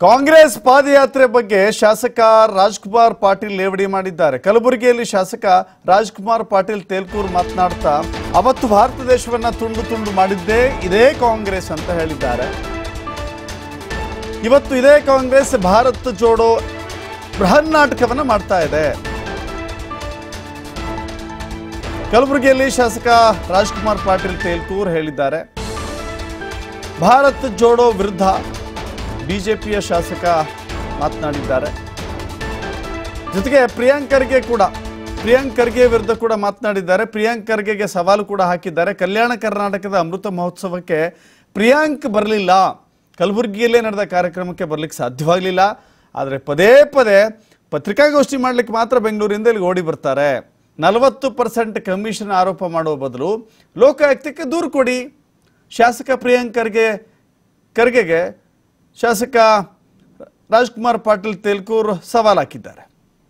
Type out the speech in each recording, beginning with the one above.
ಕಾಂಗ್ರೆಸ್ ಪಾದಯಾತ್ರೆ ಬಗ್ಗೆ ಶಾಸಕ ರಾಜ್ಕುಮಾರ್ ಪಾಟೀಲ್ ಲೇವಡಿ ಮಾಡಿದ್ದಾರೆ ಕಲಬುರಗಿಯಲ್ಲಿ ಶಾಸಕ ರಾಜ್ಕುಮಾರ್ ಪಾಟೀಲ್ ತೇಲ್ಕೂರ್ ಮಾತನಾಡ್ತಾ ಅವತ್ತು ಭಾರತ ದೇಶವನ್ನ ತುಂಡು ತುಂಡು ಮಾಡಿದ್ದೇ ಇದೇ ಕಾಂಗ್ರೆಸ್ ಅಂತ ಹೇಳಿದ್ದಾರೆ ಇವತ್ತು ಇದೇ ಕಾಂಗ್ರೆಸ್ ಭಾರತ್ ಜೋಡೋ ಬೃಹನ್ ನಾಟಕವನ್ನ ಮಾಡ್ತಾ ಇದೆ ಕಲಬುರಗಿಯಲ್ಲಿ ಶಾಸಕ ರಾಜ್ಕುಮಾರ್ ಪಾಟೀಲ್ ತೇಲ್ಕೂರ್ ಹೇಳಿದ್ದಾರೆ ಭಾರತ್ ಜೋಡೋ ವಿರುದ್ಧ ಬಿಜೆಪಿಯ ಶಾಸಕ ಮಾತನಾಡಿದ್ದಾರೆ ಜೊತೆಗೆ ಪ್ರಿಯಾಂಕ್ ಖರ್ಗೆ ಕೂಡ ಪ್ರಿಯಾಂಕ್ ಖರ್ಗೆ ವಿರುದ್ಧ ಕೂಡ ಮಾತನಾಡಿದ್ದಾರೆ ಪ್ರಿಯಾಂಕ್ ಖರ್ಗೆಗೆ ಸವಾಲು ಕೂಡ ಹಾಕಿದ್ದಾರೆ ಕಲ್ಯಾಣ ಕರ್ನಾಟಕದ ಅಮೃತ ಮಹೋತ್ಸವಕ್ಕೆ ಪ್ರಿಯಾಂಕ್ ಬರಲಿಲ್ಲ ಕಲಬುರಗಿಯಲ್ಲೇ ನಡೆದ ಕಾರ್ಯಕ್ರಮಕ್ಕೆ ಬರಲಿಕ್ಕೆ ಸಾಧ್ಯವಾಗಲಿಲ್ಲ ಆದರೆ ಪದೇ ಪದೇ ಪತ್ರಿಕಾಗೋಷ್ಠಿ ಮಾಡಲಿಕ್ಕೆ ಮಾತ್ರ ಬೆಂಗಳೂರಿಂದ ಇಲ್ಲಿ ಓಡಿ ಬರ್ತಾರೆ ನಲವತ್ತು ಪರ್ಸೆಂಟ್ ಕಮಿಷನ್ ಆರೋಪ ಮಾಡುವ ಬದಲು ಲೋಕಾಯುಕ್ತಕ್ಕೆ ದೂರು ಕೊಡಿ ಶಾಸಕ ಪ್ರಿಯಾಂಕ್ ಖರ್ಗೆ ಖರ್ಗೆಗೆ ಶಾಸಕ ರಾಜ್ಕುಮಾರ್ ಪಾಟೀಲ್ ತೇಲ್ಕೂರ್ ಸವಾಲ್ ಹಾಕಿದ್ದಾರೆ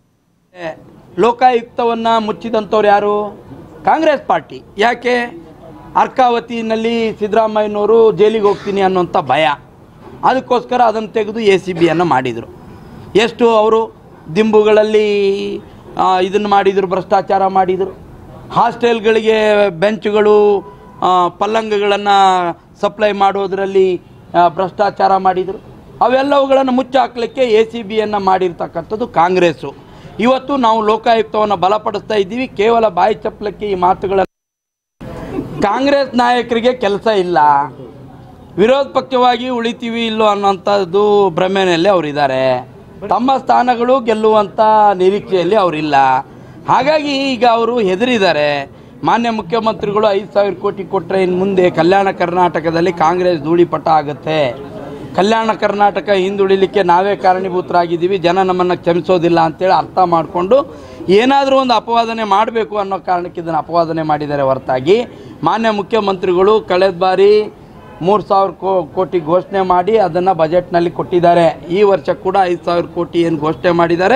ಲೋಕಾಯುಕ್ತವನ್ನ ಮುಚ್ಚಿದಂಥವ್ರು ಯಾರು ಕಾಂಗ್ರೆಸ್ ಪಾರ್ಟಿ ಯಾಕೆ ಅರ್ಕಾವತಿನಲ್ಲಿ ಸಿದ್ದರಾಮಯ್ಯನವರು ಜೈಲಿಗೆ ಹೋಗ್ತೀನಿ ಅನ್ನೋಂಥ ಭಯ ಅದಕ್ಕೋಸ್ಕರ ಅದನ್ನು ತೆಗೆದು ಎ ಸಿ ಬಿಯನ್ನು ಮಾಡಿದರು ಎಷ್ಟು ಅವರು ದಿಂಬುಗಳಲ್ಲಿ ಇದನ್ನು ಮಾಡಿದರು ಭ್ರಷ್ಟಾಚಾರ ಮಾಡಿದರು ಹಾಸ್ಟೆಲ್ಗಳಿಗೆ ಬೆಂಚುಗಳು ಆ, ಪಲ್ಲಂಗಗಳನ್ನು ಸಪ್ಲೈ ಮಾಡೋದರಲ್ಲಿ ಆ, ಭ್ರಷ್ಟಾಚಾರ ಮಾಡಿದರು ಅವೆಲ್ಲವುಗಳನ್ನು ಮುಚ್ಚಾಕಲಿಕ್ಕೆ ಎ ಸಿ ಬಿಯನ್ನು ಮಾಡಿರ್ತಕ್ಕಂಥದ್ದು ಕಾಂಗ್ರೆಸ್ಸು ಇವತ್ತು ನಾವು ಲೋಕಾಯುಕ್ತವನ್ನು ಬಲಪಡಿಸ್ತಾ ಇದ್ದೀವಿ ಕೇವಲ ಬಾಯಿ ಚಪ್ಪಲಕ್ಕೆ ಈ ಮಾತುಗಳನ್ನು ಕಾಂಗ್ರೆಸ್ ನಾಯಕರಿಗೆ ಕೆಲಸ ಇಲ್ಲ ವಿರೋಧ ಪಕ್ಷವಾಗಿ ಉಳಿತೀವಿ ಇಲ್ಲೋ ಅನ್ನೋಂಥದ್ದು ಭ್ರಮೆಯಲ್ಲಿ ಅವರಿದ್ದಾರೆ ತಮ್ಮ ಸ್ಥಾನಗಳು ಗೆಲ್ಲುವಂಥ ನಿರೀಕ್ಷೆಯಲ್ಲಿ ಅವರಿಲ್ಲ ಹಾಗಾಗಿ ಈಗ ಅವರು ಹೆದರಿದ್ದಾರೆ ಮಾನ್ಯ ಮುಖ್ಯಮಂತ್ರಿಗಳು ಐದು ಸಾವಿರ ಕೋಟಿ ಕೊಟ್ಟರೆ ಇನ್ನು ಮುಂದೆ ಕಲ್ಯಾಣ ಕರ್ನಾಟಕದಲ್ಲಿ ಕಾಂಗ್ರೆಸ್ ಧೂಳಿಪಟ ಆಗುತ್ತೆ ಕಲ್ಯಾಣ ಕರ್ನಾಟಕ ಹಿಂದುಳಿಲಿಕ್ಕೆ ನಾವೇ ಕಾರಣೀಭೂತರಾಗಿದ್ದೀವಿ ಜನ ನಮ್ಮನ್ನು ಕ್ಷಮಿಸೋದಿಲ್ಲ ಅಂತೇಳಿ ಅರ್ಥ ಮಾಡಿಕೊಂಡು ಏನಾದರೂ ಒಂದು ಅಪವಾದನೆ ಮಾಡಬೇಕು ಅನ್ನೋ ಕಾರಣಕ್ಕೆ ಇದನ್ನು ಅಪವಾದನೆ ಮಾಡಿದ್ದಾರೆ ಹೊರತಾಗಿ ಮಾನ್ಯ ಮುಖ್ಯಮಂತ್ರಿಗಳು ಕಳೆದ ಬಾರಿ ಮೂರು ಸಾವಿರ ಕೋ ಕೋಟಿ ಘೋಷಣೆ ಮಾಡಿ ಅದನ್ನು ಬಜೆಟ್ನಲ್ಲಿ ಕೊಟ್ಟಿದ್ದಾರೆ ಈ ವರ್ಷ ಕೂಡ ಐದು ಸಾವಿರ ಕೋಟಿ ಏನು ಘೋಷಣೆ ಮಾಡಿದ್ದಾರೆ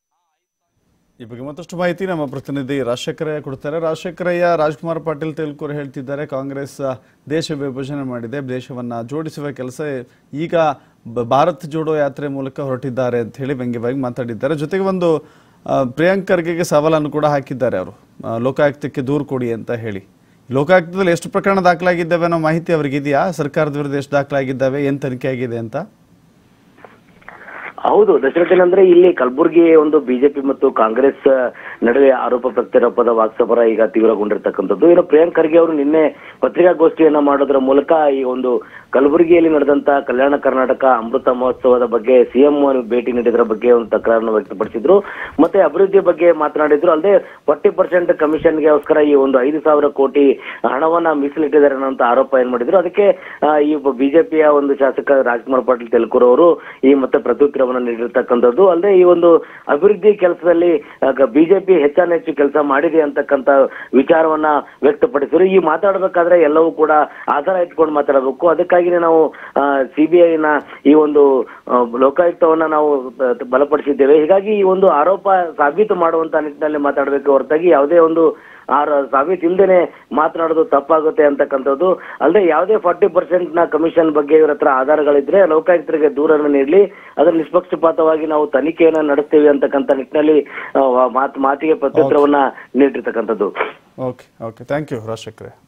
ಈ ಬಗ್ಗೆ ಮತ್ತಷ್ಟು ಮಾಹಿತಿ ನಮ್ಮ ಪ್ರತಿನಿಧಿ ರಾಜಶೇಖರಯ್ಯ ಕೊಡ್ತಾರೆ ರಾಜಶೇಖರಯ್ಯ ರಾಜ್ಕುಮಾರ್ ಪಾಟೀಲ್ ತೇಲ್ಕೂರ್ ಹೇಳ್ತಿದ್ದಾರೆ ಕಾಂಗ್ರೆಸ್ ದೇಶ ವಿಭಜನೆ ಮಾಡಿದೆ ದೇಶವನ್ನ ಜೋಡಿಸುವ ಕೆಲಸ ಈಗ ಬ- ಭಾರತ್ ಜೋಡೋ ಯಾತ್ರೆ ಮೂಲಕ ಹೊರಟಿದ್ದಾರೆ ಅಂತ ಹೇಳಿ ವ್ಯಂಗ್ಯವಾಗಿ ಮಾತಾಡಿದ್ದಾರೆ ಜೊತೆಗೆ ಒಂದು ಆ, ಪ್ರಿಯಾಂಕ್ ಖರ್ಗೆಗೆ ಸವಾಲನ್ನು ಕೂಡ ಹಾಕಿದ್ದಾರೆ ಅವರು ಆ, ಲೋಕಾಯುಕ್ತಕ್ಕೆ ದೂರು ಕೊಡಿ ಅಂತ ಹೇಳಿ ಲೋಕಾಯುಕ್ತದಲ್ಲಿ ಎಷ್ಟು ಪ್ರಕರಣ ದಾಖಲಾಗಿದ್ದಾವೆ ಅನ್ನೋ ಮಾಹಿತಿ ಅವ್ರಿಗೆ ಇದೆಯಾ ಸರ್ಕಾರದ ವಿರುದ್ಧ ಎಷ್ಟು ದಾಖಲಾಗಿದ್ದಾವೆ ಏನು ತನಿಖೆ ಆಗಿದೆ ಅಂತ ಹೌದು ದಶರಥನ್ ಅಂದ್ರೆ ಇಲ್ಲಿ ಕಲಬುರಗಿ ಒಂದು ಬಿಜೆಪಿ ಮತ್ತು ಕಾಂಗ್ರೆಸ್ ನಡುವೆ ಆರೋಪ ಪ್ರತ್ಯಾರೋಪದ ವಾಕ್ಸಮರ ಈಗ ತೀವ್ರಗೊಂಡಿರ್ತಕ್ಕಂಥದ್ದು ಇನ್ನು ಪ್ರಿಯಾಂಕ್ ಖರ್ಗೆ ಅವರು ನಿನ್ನೆ ಪತ್ರಿಕಾಗೋಷ್ಠಿಯನ್ನ ಮಾಡೋದ್ರ ಮೂಲಕ ಈ ಒಂದು ಕಲಬುರಗಿಯಲ್ಲಿ ನಡೆದಂತ ಕಲ್ಯಾಣ ಕರ್ನಾಟಕ ಅಮೃತ ಮಹೋತ್ಸವದ ಬಗ್ಗೆ ಸಿಎಂ ಭೇಟಿ ನೀಡಿದ್ರ ಬಗ್ಗೆ ಒಂದು ತಕರಾರನ್ನು ವ್ಯಕ್ತಪಡಿಸಿದ್ರು ಮತ್ತೆ ಅಭಿವೃದ್ಧಿ ಬಗ್ಗೆ ಮಾತನಾಡಿದ್ರು ಅಲ್ಲದೆ ಫಾರ್ಟಿ ಪರ್ಸೆಂಟ್ ಕಮಿಷನ್ಗೆಗೋಸ್ಕರ ಈ ಒಂದು ಐದು ಸಾವಿರ ಕೋಟಿ ಹಣವನ್ನ ಮೀಸಲಿಟ್ಟಿದ್ದಾರೆ ಅನ್ನೋ ಆರೋಪ ಏನ್ ಮಾಡಿದ್ರು ಅದಕ್ಕೆ ಆ, ಈ ಬಿಜೆಪಿಯ ಒಂದು ಶಾಸಕ ರಾಜ್ಕುಮಾರ್ ಪಾಟೀಲ್ ತೆಲಕೂರ್ ಅವರು ಈ ಮತ್ತೆ ಪ್ರತ್ಯುತ್ತರವನ್ನ ನೀಡಿರ್ತಕ್ಕಂಥದ್ದು ಅಲ್ಲದೆ ಈ ಒಂದು ಅಭಿವೃದ್ಧಿ ಕೆಲಸದಲ್ಲಿ ಬಿಜೆಪಿ ಹೆಚ್ಚಾನ ಹೆಚ್ಚು ಕೆಲಸ ಮಾಡಿದೆ ಅಂತಕ್ಕಂಥ ವಿಚಾರವನ್ನ ವ್ಯಕ್ತಪಡಿಸಿದ್ರು ಈ ಮಾತಾಡಬೇಕಾದ್ರೆ ಎಲ್ಲವೂ ಕೂಡ ಆಧಾರ ಇಟ್ಕೊಂಡು ಮಾತಾಡಬೇಕು ಅದಕ್ಕಾಗಿನೇ ನಾವು ಸಿಬಿಐ ನ ಈ ಒಂದು ಆ, ಲೋಕಾಯುಕ್ತವನ್ನ ನಾವು ಆ, ಬಲಪಡಿಸಿದ್ದೇವೆ ಹೀಗಾಗಿ ಈ ಒಂದು ಆರೋಪ ಸಾಬೀತು ಮಾಡುವಂತ ನಿಟ್ಟಿನಲ್ಲಿ ಮಾತಾಡಬೇಕು ಹೊರತಾಗಿ ಯಾವುದೇ ಒಂದು ಆರ ಸಾಬೀತು ಇಲ್ದೇನೆ ಮಾತನಾಡೋದು ತಪ್ಪಾಗುತ್ತೆ ಅಂತಕ್ಕಂಥದ್ದು ಅಲ್ಲದೆ ಯಾವುದೇ ಫಾರ್ಟಿ ಪರ್ಸೆಂಟ್ ನ ಕಮಿಷನ್ ಬಗ್ಗೆ ಇವ್ರ ಹತ್ರ ಆಧಾರಗಳಿದ್ರೆ ಲೋಕಾಯುಕ್ತರಿಗೆ ದೂರನ್ನು ನೀಡಲಿ ಅದರ ನಿಷ್ಪಕ್ಷಪಾತವಾಗಿ ನಾವು ತನಿಖೆಯನ್ನ ನಡೆಸ್ತೇವೆ ಅಂತಕ್ಕಂಥ ನಿಟ್ಟಿನಲ್ಲಿ ಆ, ಮಾತು ಮಾತಿಗೆ ಪ್ರತ್ಯುತ್ತರವನ್ನ ನೀಡಿರ್ತಕ್ಕಂಥದ್ದು okay okay thank you Rajashekarayya